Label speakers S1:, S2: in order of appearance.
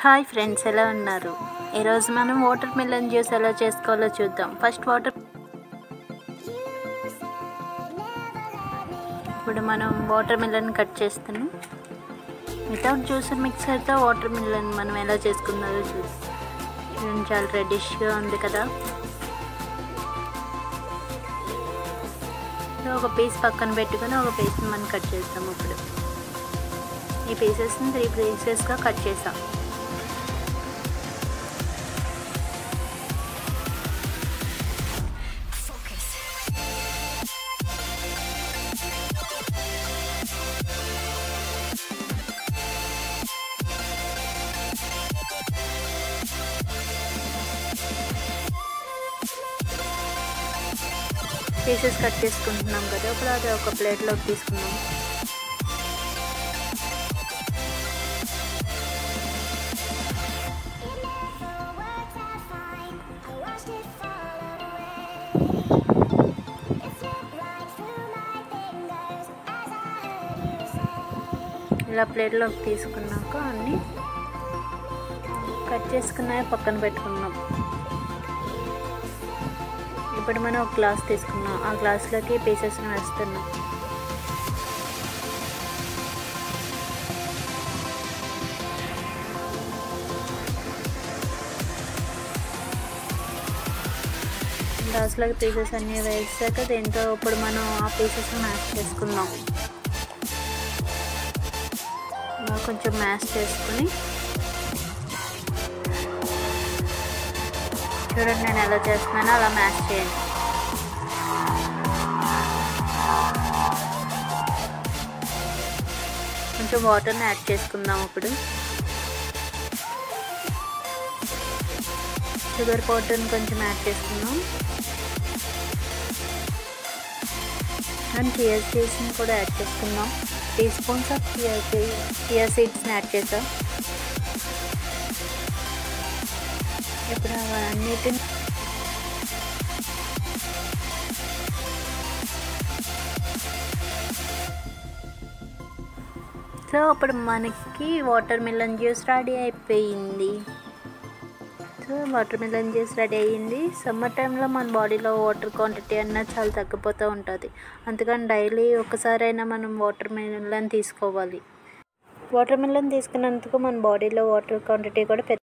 S1: hi friends ఎలా ఉన్నారు ఈరోజు మనం వాటర్ మిలన్ జ్యూస్ ఎలా చేసుకోవాలో చూద్దాం ఫస్ట్ వాటర్ ఇప్పుడు మనం వాటర్ మిలన్ కట్ చేస్తాను వితౌట్ జ్యూసర్ మిక్సర్తో వాటర్ మిలన్ మనం ఎలా చేసుకున్నారో చూద్దాం చాలా రెడిష్గా ఉంది కదా ఒక పీస్ పక్కన పెట్టుకొని ఒక పీస్ని మనం కట్ చేస్తాం ఇప్పుడు ఈ పీసెస్ని త్రీ పీసెస్గా కట్ చేసాం పీసెస్ కట్ చేసుకుంటున్నాం కదా ఇప్పుడు అది ఒక ప్లేట్లోకి తీసుకున్నాం ఇలా ప్లేట్లోకి తీసుకున్నాక అన్నీ కట్ చేసుకున్నాయి పక్కన పెట్టుకున్నాం ఇప్పుడు మనం ఒక గ్లాస్ తీసుకున్నాం ఆ గ్లాస్లోకి పీసెస్ని వేస్తున్నాం గ్లాస్లోకి పీసెస్ అన్నీ వేసాక దీంతో ఇప్పుడు మనం ఆ పీసెస్ని మ్యాష్ చేసుకుందాం కొంచెం మ్యాష్ చేసుకుని చూడండి నేను ఎలా చేస్తున్నానో అలా మ్యాష్ చేయండి కొంచెం వాటర్ని యాడ్ చేసుకుందాం ఇప్పుడు షుగర్ పౌడర్ని కొంచెం యాడ్ చేసుకుందాం అండ్ చియర్ సీడ్స్ని కూడా యాడ్ చేసుకుందాం teaspoons of chia chia సీడ్స్ని యాడ్ చేసాం ఇప్పుడు అవన్నిటిని సో అప్పుడు మనకి వాటర్ మిలన్ జ్యూస్ రెడీ అయిపోయింది so watermelon juice ready అయ్యింది సమ్మర్ టైంలో మన బాడీలో వాటర్ క్వాంటిటీ అన్నది చాలా తగ్గిపోతూ ఉంటుంది అందుకని డైలీ ఒకసారైనా మనం వాటర్ మిలన్ తీసుకోవాలి వాటర్ మిలన్ తీసుకున్నందుకు మన బాడీలో వాటర్ క్వాంటిటీ కూడా